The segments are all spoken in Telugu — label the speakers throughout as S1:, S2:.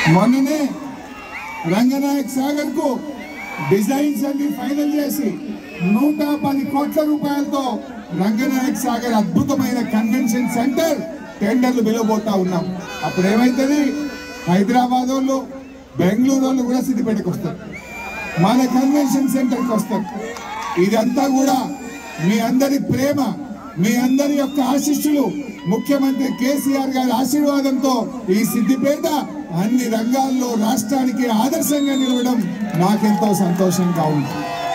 S1: మొన్ననే రంగనాయక్ సాగర్ కు డిజైన్స్ అన్ని ఫైనల్ చేసి నూట పది కోట్ల రూపాయలతో రంగనాయక్ సాగర్ అద్భుతమైన కన్వెన్షన్ సెంటర్ టెండర్లు పిలవబోతా ఉన్నాం అప్పుడు ఏమైతుంది హైదరాబాద్ వాళ్ళు బెంగళూరు వాళ్ళు కూడా సిద్దిపేటకు వస్తారు మన కన్వెన్షన్ సెంటర్కి వస్తారు ఇదంతా కూడా మీ అందరి ప్రేమ మీ అందరి యొక్క ఆశీస్సులు ముఖ్యమంత్రి కేసీఆర్ గారి ఆశీర్వాదంతో ఈ సిద్దిపేట అన్ని రంగాల్లో రాష్ట్రానికి ఆదర్శంగా నిలవడం నాకెంతో సంతోషంగా ఉంది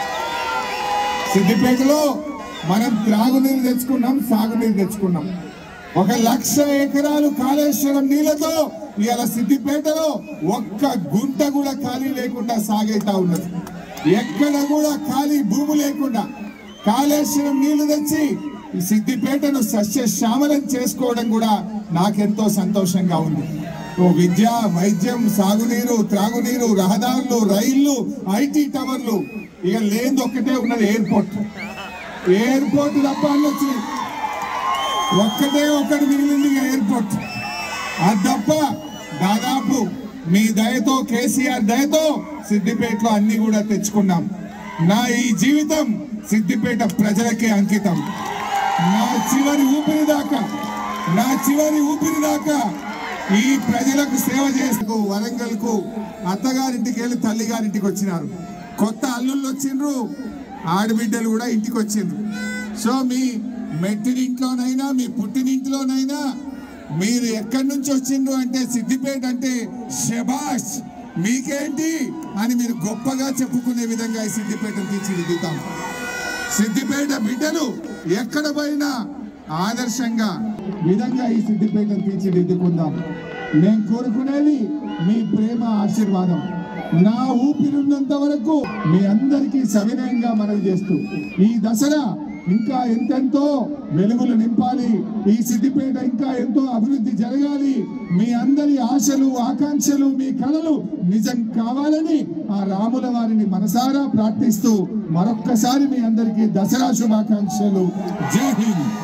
S1: సిద్దిపేటలో మనం త్రాగునీరు తెచ్చుకున్నాం సాగునీరు తెచ్చుకున్నాం ఒక లక్ష ఎకరాలు కాళేశ్వరం నీళ్లతో ఇవాళ సిద్దిపేటలో ఒక్క గుంట కూడా ఖాళీ లేకుండా సాగైతా ఉన్నది ఎక్కడ కూడా ఖాళీ భూమి లేకుండా కాళేశ్వరం నీళ్లు తెచ్చి ఈ సిద్దిపేటను సస్యశ్యామలం చేసుకోవడం కూడా నాకెంతో సంతోషంగా ఉంది ఓ విద్య వైద్యం సాగునీరు త్రాగునీరు రహదారులు రైళ్లు ఐటీ టవర్లు ఇక లేనిది ఒక్కటే ఉన్నది ఎయిర్పోర్ట్ ఎయిర్పోర్ట్ తప్ప అన్ని వచ్చినాయి ఒక్కటే ఒక్కటి మిగిలింది ఇక ఎయిర్పోర్ట్ అది తప్ప దాదాపు మీ దయతో కేసీఆర్ దయతో సిద్దిపేటలో అన్ని కూడా తెచ్చుకున్నాం నా ఈ జీవితం సిద్దిపేట ప్రజలకే అంకితం నా చివరి ఊపిరి దాకా నా చివరి ఊపిరి దాకా ఈ ప్రజలకు సేవ చేస్తూ వరంగల్ కు అత్తగారింటికి వెళ్ళి తల్లిగారింటికి వచ్చినారు కొత్త అల్లుళ్ళు వచ్చిండ్రు ఆడబిడ్డలు కూడా ఇంటికి వచ్చిండ్రు సో మీ మెట్టినింట్లోనైనా మీ పుట్టినింటిలోనైనా మీరు ఎక్కడి నుంచి వచ్చిండ్రు అంటే సిద్దిపేట అంటే శబాష్ మీకేంటి అని మీరు గొప్పగా చెప్పుకునే విధంగా ఈ సిద్దిపేటను తీర్చిదిద్దుతాం సిద్దిపేట బిడ్డలు ఎక్కడ పోయినా ఆదర్శంగా విధంగా ఈ సిద్దిపేటను తీర్చిదిద్దుకుందాం నేను కోరుకునేది మీ ప్రేమ ఆశీర్వాదం నా ఊపిరిన్నంత వరకు మీ అందరికీ సవినయంగా మనవి చేస్తూ ఈ దసరా ఇంకా ఎంతెంతో వెలుగులు నింపాలి ఈ సిద్దిపేట ఇంకా ఎంతో అభివృద్ధి జరగాలి మీ అందరి ఆశలు ఆకాంక్షలు మీ కలలు నిజం కావాలని ఆ రాముల వారిని మనసారా ప్రార్థిస్తూ మరొక్కసారి మీ అందరికీ దసరా శుభాకాంక్షలు జై హింద్